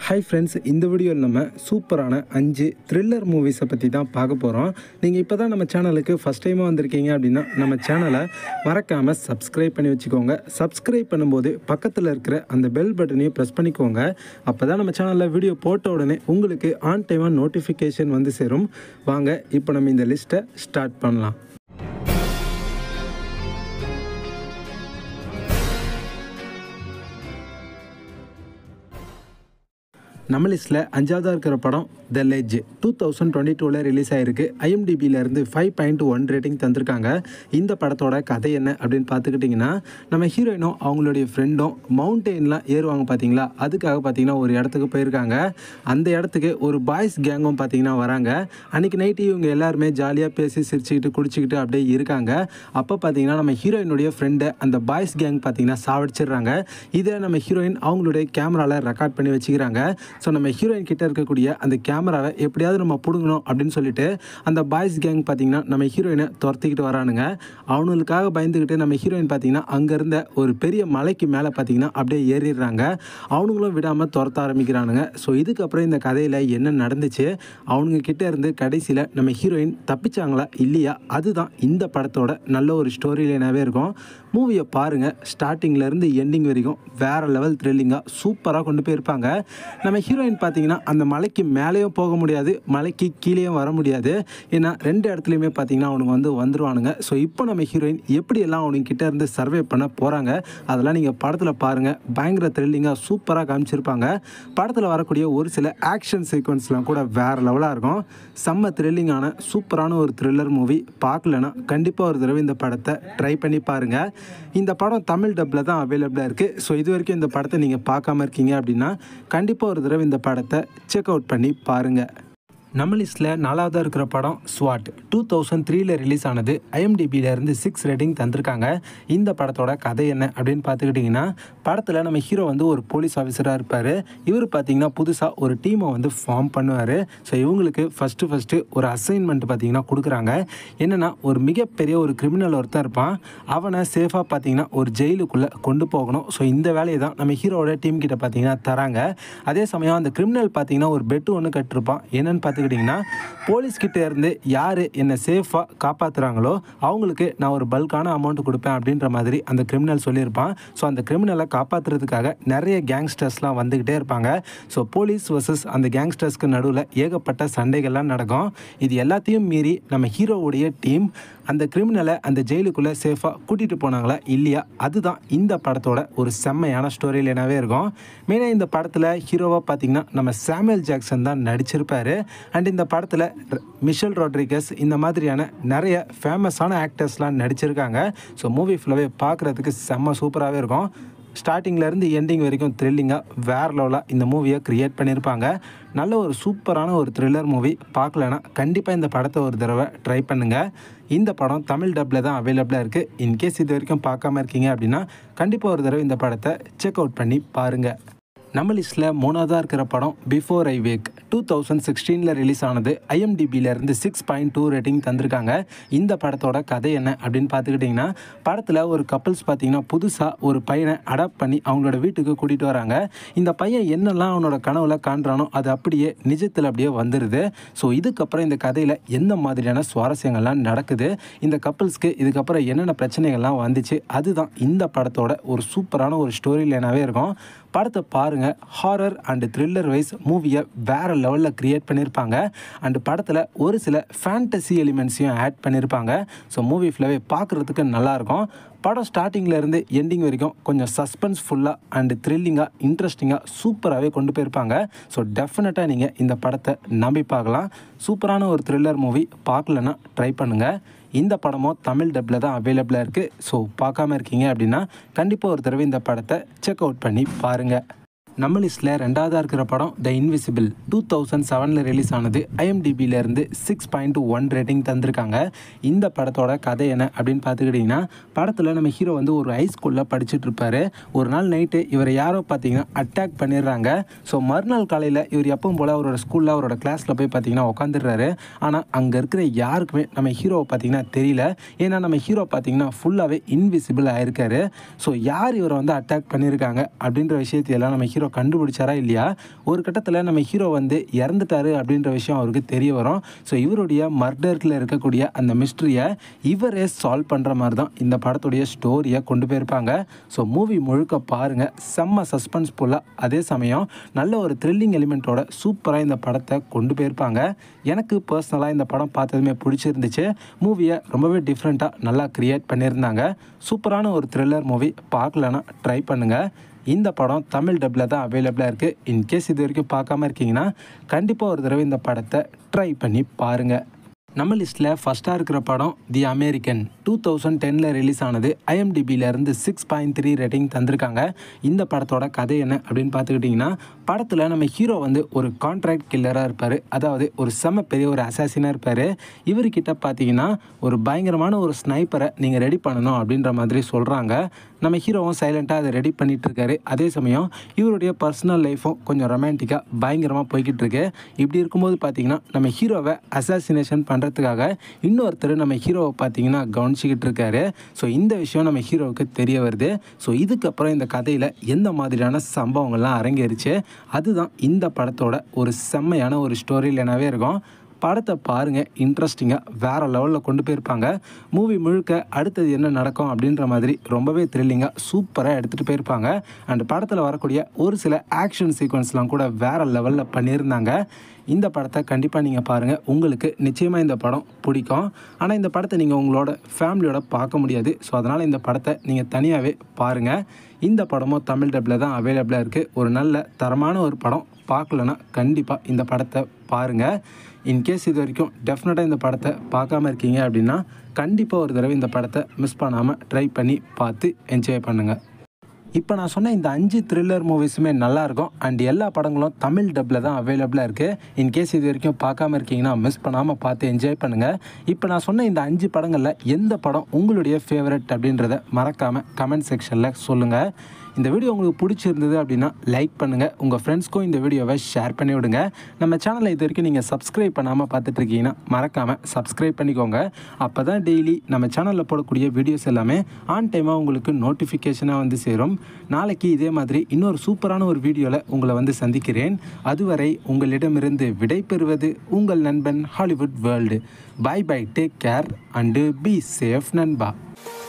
hi friends இந்த வீடியோவில் நம்ம சூப்பரான அஞ்சு த்ரில்லர் மூவிஸை பற்றி தான் பார்க்க போகிறோம் நீங்கள் இப்போ தான் நம்ம சேனலுக்கு ஃபஸ்ட் டைமாக வந்திருக்கீங்க அப்படின்னா நம்ம சேனலை மறக்காமல் சப்ஸ்கிரைப் பண்ணி வச்சுக்கோங்க சப்ஸ்கிரைப் பண்ணும்போது பக்கத்தில் இருக்கிற அந்த பெல் பட்டனையும் ப்ரெஸ் பண்ணிக்கோங்க அப்போ தான் நம்ம சேனலில் வீடியோ போட்ட உடனே உங்களுக்கு ஆன் டைமாக நோட்டிஃபிகேஷன் வந்து சேரும் வாங்க இப்போ நம்ம இந்த லிஸ்ட்டை ஸ்டார்ட் பண்ணலாம் நம்ம லிஸ்ட்டில் அஞ்சாவதாக இருக்கிற படம் the ledge two thousand twenty டூவில் ரிலீஸ் ஆயிருக்கு ஐஎம்டிபியிலேருந்து ஃபைவ் பாயிண்ட் ஒன் ரேட்டிங் தந்திருக்காங்க இந்த படத்தோட கதை என்ன அப்படின்னு பார்த்துக்கிட்டிங்கன்னா நம்ம ஹீரோயினும் அவங்களுடைய ஃப்ரெண்டும் மவுண்டெயின்லாம் ஏறுவாங்க பார்த்தீங்களா அதுக்காக பார்த்தீங்கன்னா ஒரு இடத்துக்கு போயிருக்காங்க அந்த இடத்துக்கு ஒரு பாய்ஸ் கேங்கும் பார்த்தீங்கன்னா வராங்க அன்றைக்கி நைட்டு இவங்க எல்லாருமே ஜாலியாக பேசி சிரிச்சுக்கிட்டு குடிச்சிக்கிட்டு அப்படியே இருக்காங்க அப்போ பார்த்தீங்கன்னா நம்ம ஹீரோயினுடைய ஃப்ரெண்டை அந்த பாய்ஸ் கேங் பார்த்தீங்கன்னா சாவடிச்சிடுறாங்க இதை நம்ம ஹீரோயின் அவங்களுடைய கேமராவில் ரெக்கார்ட் பண்ணி வச்சுக்கிறாங்க ஸோ நம்ம ஹீரோயின் கிட்ட இருக்கக்கூடிய அந்த கேமராவை எப்படியாவது நம்ம பிடுங்கணும் அப்படின்னு சொல்லிட்டு அந்த பாய்ஸ் கேங் பார்த்தீங்கன்னா நம்ம ஹீரோயினை துரத்திக்கிட்டு வரானுங்க அவனுங்களுக்காக பயந்துக்கிட்டு நம்ம ஹீரோயின் பார்த்தீங்கன்னா அங்கே இருந்த ஒரு பெரிய மலைக்கு மேலே பார்த்தீங்கன்னா அப்படியே ஏறிடுறாங்க அவனுங்களும் விடாமல் துரத்த ஆரம்பிக்கிறானுங்க ஸோ இதுக்கப்புறம் இந்த கதையில் என்ன நடந்துச்சு அவனுங்க கிட்ட இருந்து கடைசியில் நம்ம ஹீரோயின் தப்பிச்சாங்களா இல்லையா அதுதான் இந்த படத்தோட நல்ல ஒரு ஸ்டோரி லைனாகவே இருக்கும் மூவியை பாருங்கள் ஸ்டார்டிங்லேருந்து எண்டிங் வரைக்கும் வேறு லெவல் த்ரில்லிங்காக சூப்பராக கொண்டு போயிருப்பாங்க நம்ம ஹீரோயின் பார்த்தீங்கன்னா அந்த மலைக்கு மேலேயும் போக முடியாது மலைக்கு கீழேயும் வர முடியாது ஏன்னா ரெண்டு இடத்துலையுமே பார்த்தீங்கன்னா அவனுங்க வந்து வந்துருவானுங்க ஸோ இப்போ நம்ம ஹீரோயின் எப்படியெல்லாம் அவனுங்க கிட்ட இருந்து சர்வே பண்ண போகிறாங்க அதெல்லாம் நீங்கள் படத்தில் பாருங்கள் பயங்கர த்ரில்லிங்காக சூப்பராக காமிச்சிருப்பாங்க படத்தில் வரக்கூடிய ஒரு சில ஆக்ஷன் சீக்வன்ஸ்லாம் கூட வேறு லெவலாக இருக்கும் செம்ம த்ரில்லிங்கான சூப்பரான ஒரு த்ரில்லர் மூவி பார்க்கலன்னா கண்டிப்பாக ஒரு தடவை இந்த படத்தை ட்ரை பண்ணி பாருங்கள் இந்த படம் தமிழ் டப்பில் தான் அவைலபிளாக இருக்குது ஸோ இது வரைக்கும் இந்த படத்தை நீங்கள் பார்க்காம இருக்கீங்க அப்படின்னா கண்டிப்பாக ஒரு தடவை இந்த படத்தை செக் அவுட் பண்ணி பாருங்கள் நம்ம லிஸ்ட்டில் நாலாவதாக இருக்கிற படம் ஸ்வாட் டூ தௌசண்ட் த்ரீல ரிலீஸ் ஆனது ஐஎம்டிபியிலேருந்து சிக்ஸ் ரேட்டிங் தந்திருக்காங்க இந்த படத்தோட கதை என்ன அப்படின்னு பார்த்துக்கிட்டிங்கன்னா படத்தில் நம்ம ஹீரோ வந்து ஒரு போலீஸ் ஆஃபீஸராக இருப்பார் இவர் பார்த்தீங்கன்னா புதுசாக ஒரு டீமை வந்து ஃபார்ம் பண்ணுவார் ஸோ இவங்களுக்கு ஃபஸ்ட்டு ஃபஸ்ட்டு ஒரு அசைன்மெண்ட் பார்த்தீங்கன்னா கொடுக்குறாங்க என்னென்னா ஒரு மிகப்பெரிய ஒரு கிரிமினல் ஒருத்தன் இருப்பான் அவனை சேஃபாக பார்த்தீங்கன்னா ஒரு ஜெயிலுக்குள்ளே கொண்டு போகணும் ஸோ இந்த வேலையை தான் நம்ம ஹீரோவோட டீம் கிட்ட பார்த்தீங்கன்னா தராங்க அதே சமயம் அந்த கிரிமினல் பார்த்தீங்கன்னா ஒரு பெட்டு ஒன்று கட்டிருப்பான் என்னன்னு பார்த்துக்கிட்டிங்கன்னா போலீஸ் கிட்ட இருந்து யார் என்னை சேஃபாக காப்பாற்றுறாங்களோ அவங்களுக்கு நான் ஒரு பல்கான அமௌண்ட் கொடுப்பேன் அப்படின்ற மாதிரி அந்த கிரிமினல் சொல்லியிருப்பான் ஸோ அந்த கிரிமினலை காப்பாற்றுறதுக்காக நிறைய கேங்ஸ்டர்ஸ்லாம் வந்துக்கிட்டே இருப்பாங்க ஸோ போலீஸ் வர்சஸ் அந்த கேங்ஸ்டர்ஸ்க்கு நடுவில் ஏகப்பட்ட சண்டைகள்லாம் நடக்கும் இது எல்லாத்தையும் மீறி நம்ம ஹீரோவுடைய டீம் அந்த கிரிமினலை அந்த ஜெயிலுக்குள்ளே சேஃபாக கூட்டிகிட்டு போனாங்களா இல்லையா அதுதான் இந்த படத்தோட ஒரு செம்மையான ஸ்டோரி லைனாகவே இருக்கும் மெயினாக இந்த படத்தில் ஹீரோவாக பார்த்தீங்கன்னா நம்ம சாமுவேல் ஜாக்சன் தான் நடிச்சிருப்பார் அண்ட் இந்த படத்தில் மிஷல் ராட்ரிகஸ் இந்த மாதிரியான நிறைய ஃபேமஸான ஆக்டர்ஸ்லாம் நடிச்சிருக்காங்க ஸோ மூவி ஃபுல்லாகவே பார்க்குறதுக்கு செம்ம சூப்பராகவே இருக்கும் ஸ்டார்டிங்லேருந்து எண்டிங் வரைக்கும் த்ரில்லிங்காக வேறு லெவலாக இந்த மூவியை க்ரியேட் பண்ணியிருப்பாங்க நல்ல ஒரு சூப்பரான ஒரு த்ரில்லர் மூவி பார்க்கலனா கண்டிப்பாக இந்த படத்தை ஒரு தடவை ட்ரை பண்ணுங்கள் இந்த படம் தமிழ் டப்பில் தான் அவைலபிளாக இருக்குது இன்கேஸ் இது வரைக்கும் பார்க்காம இருக்கீங்க அப்படின்னா கண்டிப்பாக ஒரு தடவை இந்த படத்தை செக் அவுட் பண்ணி பாருங்கள் நம்ம லிஸ்ட்டில் மூணாவதாக இருக்கிற படம் before I wake two thousand சிக்ஸ்டீனில் ரிலீஸ் ஆனது ஐஎம்டிபியிலேருந்து சிக்ஸ் பாயிண்ட் டூ ரேட்டிங் தந்திருக்காங்க இந்த படத்தோட கதை என்ன அப்படின்னு பார்த்துக்கிட்டிங்கன்னா படத்தில் ஒரு கப்பல்ஸ் பார்த்தீங்கன்னா புதுசாக ஒரு பையனை அடாப்ட் பண்ணி அவங்களோட வீட்டுக்கு கூட்டிகிட்டு வராங்க இந்த பையன் என்னெல்லாம் அவனோட கனவுல காண்றானோ அது அப்படியே நிஜத்தில் அப்படியே வந்துடுது ஸோ இதுக்கப்புறம் இந்த கதையில் எந்த மாதிரியான சுவாரஸ்யங்கள்லாம் நடக்குது இந்த கப்பல்ஸ்க்கு இதுக்கப்புறம் என்னென்ன பிரச்சனைகள்லாம் வந்துச்சு அதுதான் இந்த படத்தோட ஒரு சூப்பரான ஒரு ஸ்டோரி லைனாகவே இருக்கும் படத்தை பாருங்கள் ஹாரர் அண்டு த்ரில்லர் வைஸ் மூவியை வேறு லெவலில் க்ரியேட் பண்ணியிருப்பாங்க அண்டு படத்தில் ஒரு சில ஃபேண்டசி எலிமெண்ட்ஸையும் ஆட் பண்ணியிருப்பாங்க ஸோ மூவி ஃபுல்லாகவே பார்க்குறதுக்கு நல்லாயிருக்கும் படம் ஸ்டார்டிங்கில் இருந்து எண்டிங் வரைக்கும் கொஞ்சம் சஸ்பென்ஸ் ஃபுல்லாக அண்டு த்ரில்லிங்காக இன்ட்ரெஸ்டிங்காக சூப்பராகவே கொண்டு போயிருப்பாங்க ஸோ டெஃபினட்டாக நீங்கள் இந்த படத்தை நம்பி பார்க்கலாம் சூப்பரான ஒரு த்ரில்லர் மூவி பார்க்கலன்னா ட்ரை பண்ணுங்கள் இந்த படமும் தமிழ் டப்பில் தான் அவைலபிளாக இருக்குது ஸோ பார்க்காம இருக்கீங்க அப்படின்னா கண்டிப்பாக ஒரு தடவை இந்த படத்தை செக் அவுட் பண்ணி பாருங்கள் நம்ம லிஸ்ட்டில் ரெண்டாவதாக இருக்கிற படம் த இன்விசிபிள் டூ தௌசண்ட் செவனில் ரிலீஸ் ஆனது ஐஎம்டிபியிலேருந்து சிக்ஸ் பாயிண்ட் ஒன் ரேட்டிங் தந்திருக்காங்க இந்த படத்தோட கதை என்ன அப்படின்னு பார்த்துக்கிட்டிங்கன்னா படத்தில் நம்ம ஹீரோ வந்து ஒரு ஹை ஸ்கூலில் படிச்சுட்டு இருப்பாரு ஒரு நாள் நைட்டு இவரை யாரோ பார்த்தீங்கன்னா அட்டாக் பண்ணிடுறாங்க ஸோ மறுநாள் காலையில் இவர் எப்பவும் போல் அவரோட ஸ்கூலில் அவரோட கிளாஸில் போய் பார்த்தீங்கன்னா உட்காந்துடுறாரு ஆனால் அங்கே இருக்கிற யாருக்குமே நம்ம ஹீரோவை பார்த்தீங்கன்னா தெரியல ஏன்னா நம்ம ஹீரோ பார்த்தீங்கன்னா ஃபுல்லாகவே இன்விசிபிள் ஆயிருக்காரு ஸோ யார் இவரை வந்து அட்டாக் பண்ணியிருக்காங்க அப்படின்ற விஷயத்தையெல்லாம் நம்ம ஹீரோ ஹீரோ கண்டுபிடிச்சாரா இல்லையா ஒரு கட்டத்தில் நம்ம ஹீரோ வந்து இறந்துட்டாரு அப்படின்ற விஷயம் அவருக்கு தெரிய வரும் ஸோ இவருடைய மர்டரில் இருக்கக்கூடிய அந்த மிஸ்ட்ரியை இவரே சால்வ் பண்ணுற மாதிரி தான் இந்த படத்துடைய ஸ்டோரியை கொண்டு போயிருப்பாங்க ஸோ மூவி முழுக்க பாருங்கள் செம்ம சஸ்பென்ஸ்ஃபுல்லாக அதே சமயம் நல்ல ஒரு த்ரில்லிங் எலிமெண்ட்டோட சூப்பராக இந்த படத்தை கொண்டு போயிருப்பாங்க எனக்கு பர்சனலாக இந்த படம் பார்த்ததுமே பிடிச்சிருந்துச்சு மூவியை ரொம்பவே டிஃப்ரெண்ட்டாக நல்லா க்ரியேட் பண்ணியிருந்தாங்க சூப்பரான ஒரு த்ரில்லர் மூவி பார்க்கலன்னா ட்ரை பண்ணுங்கள் இந்த படம் தமிழ் டப்பில் தான் அவைலபிளாக இருக்குது இன்கேஸ் இது வரைக்கும் பார்க்காம இருக்கீங்கன்னா கண்டிப்பாக ஒரு தடவை இந்த படத்தை ட்ரை பண்ணி பாருங்கள் நம்ம லிஸ்ட்டில் ஃபஸ்ட்டாக இருக்கிற படம் தி அமெரிக்கன் டூ தௌசண்ட் டெனில் ரிலீஸ் ஆனது ஐஎம்டிபியிலேருந்து சிக்ஸ் பாயிண்ட் த்ரீ ரேட்டிங் தந்திருக்காங்க இந்த படத்தோட கதை என்ன அப்படின்னு பார்த்துக்கிட்டிங்கன்னா படத்தில் நம்ம ஹீரோ வந்து ஒரு கான்ட்ராக்ட் கில்லராக இருப்பார் அதாவது ஒரு செம பெரிய ஒரு அசாசினாக இருப்பார் இவர்கிட்ட பார்த்தீங்கன்னா ஒரு பயங்கரமான ஒரு ஸ்னைப்பரை நீங்கள் ரெடி பண்ணணும் அப்படின்ற மாதிரி சொல்கிறாங்க நம்ம ஹீரோவும் சைலண்ட்டாக அதை ரெடி பண்ணிட்டு இருக்காரு அதே சமயம் இவருடைய பர்சனல் லைஃப்பும் கொஞ்சம் ரொமான்டிக்காக பயங்கரமாக போய்கிட்டு இருக்கு இப்படி இருக்கும்போது பார்த்தீங்கன்னா நம்ம ஹீரோவை அசாசினேஷன் பண்ணுறதுக்காக இன்னொருத்தர் நம்ம ஹீரோவை பார்த்தீங்கன்னா கவனிச்சிக்கிட்டு இருக்காரு ஸோ இந்த விஷயம் நம்ம ஹீரோவுக்கு தெரிய வருது ஸோ இதுக்கப்புறம் இந்த கதையில் எந்த மாதிரியான சம்பவங்கள்லாம் அரங்கேறிச்சு அதுதான் இந்த படத்தோட ஒரு செம்மையான ஒரு ஸ்டோரி லைனாகவே இருக்கும் படத்தை பாருங்கள் இன்ட்ரெஸ்டிங்காக வேறு லெவலில் கொண்டு போயிருப்பாங்க மூவி முழுக்க அடுத்தது என்ன நடக்கும் அப்படின்ற மாதிரி ரொம்பவே த்ரில்லிங்காக சூப்பராக எடுத்துகிட்டு போயிருப்பாங்க அண்ட் படத்தில் வரக்கூடிய ஒரு சில ஆக்ஷன் சீக்வன்ஸ்லாம் கூட வேறு லெவலில் பண்ணியிருந்தாங்க இந்த படத்தை கண்டிப்பாக நீங்கள் பாருங்கள் உங்களுக்கு நிச்சயமாக இந்த படம் பிடிக்கும் ஆனால் இந்த படத்தை நீங்கள் உங்களோட ஃபேமிலியோட பார்க்க முடியாது ஸோ அதனால் இந்த படத்தை நீங்கள் தனியாகவே பாருங்கள் இந்த படமும் தமிழ் டப்பில் தான் அவைலபிளாக இருக்குது ஒரு நல்ல தரமான ஒரு படம் பார்க்கலன்னா கண்டிப்பாக இந்த படத்தை பாருங்கள் இன்கேஸ் இது வரைக்கும் டெஃபினட்டாக இந்த படத்தை பார்க்காம இருக்கீங்க அப்படின்னா கண்டிப்பாக ஒரு தடவை இந்த படத்தை மிஸ் பண்ணாமல் ட்ரை பண்ணி பார்த்து என்ஜாய் பண்ணுங்கள் இப்போ நான் சொன்ன இந்த அஞ்சு த்ரில்லர் மூவிஸுமே நல்லாயிருக்கும் அண்ட் எல்லா படங்களும் தமிழ் டப்பில் தான் அவைலபிளாக இருக்குது இன்கேஸ் இது வரைக்கும் பார்க்காம இருக்கீங்கன்னா மிஸ் பண்ணாமல் பார்த்து என்ஜாய் பண்ணுங்கள் இப்போ நான் சொன்ன இந்த அஞ்சு படங்களில் எந்த படம் உங்களுடைய ஃபேவரட் அப்படின்றத மறக்காமல் கமெண்ட் செக்ஷனில் சொல்லுங்கள் இந்த வீடியோ உங்களுக்கு பிடிச்சிருந்தது அப்படின்னா லைக் பண்ணுங்கள் உங்கள் ஃப்ரெண்ட்ஸ்க்கும் இந்த வீடியோவை ஷேர் பண்ணி விடுங்க நம்ம சேனலை இது வரைக்கும் நீங்கள் சப்ஸ்கிரைப் பண்ணாமல் பார்த்துட்டு இருக்கீங்கன்னா மறக்காமல் சப்ஸ்கிரைப் பண்ணிக்கோங்க அப்போ தான் டெய்லி நம்ம சேனலில் போடக்கூடிய வீடியோஸ் எல்லாமே ஆன் டைமாக உங்களுக்கு நோட்டிஃபிகேஷனாக வந்து சேரும் நாளைக்கு இதே மாதிரி இன்னொரு சூப்பரான ஒரு வீடியோவில் உங்களை வந்து சந்திக்கிறேன் அதுவரை உங்களிடமிருந்து விடை பெறுவது உங்கள் நண்பன் Hollywood world bye bye take care and be safe நண்பா